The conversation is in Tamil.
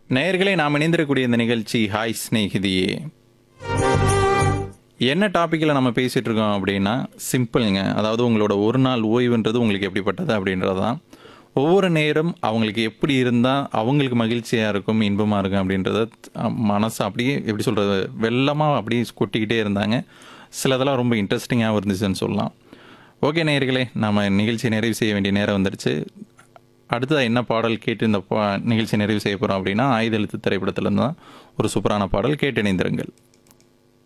நேயர்களே நாம் இணைந்திருக்கக்கூடிய இந்த நிகழ்ச்சி ஹாய் ஸ்நேகிதியே என்ன டாப்பிக்கில் நம்ம பேசிகிட்டு இருக்கோம் அப்படின்னா சிம்பிளுங்க அதாவது உங்களோட ஒரு நாள் ஓய்வுன்றது உங்களுக்கு எப்படிப்பட்டது அப்படின்றது தான் ஒவ்வொரு நேரம் அவங்களுக்கு எப்படி இருந்தால் அவங்களுக்கு மகிழ்ச்சியாக இருக்கும் இன்பமாக இருக்கும் அப்படின்றத அஹ், மனசு அப்படியே எப்படி சொல்கிறது வெள்ளமாக அப்படியே கொட்டிக்கிட்டே இருந்தாங்க சிலதெல்லாம் ரொம்ப இன்ட்ரெஸ்டிங்காகவும் இருந்துச்சுன்னு சொல்லலாம் ஓகே நேயர்களே நம்ம நிகழ்ச்சி நிறைவு செய்ய வேண்டிய நேரம் வந்துருச்சு அடுத்ததாக என்ன பாடல் கேட்டு இந்த பா- நிகழ்ச்சி நிறைவு செய்ய போகிறோம் அப்படின்னா ஆயுத எழுத்து திரைப்படத்துலேருந்து தான் ஒரு சூப்பரான பாடல் கேட்டு இணைந்திருங்கள்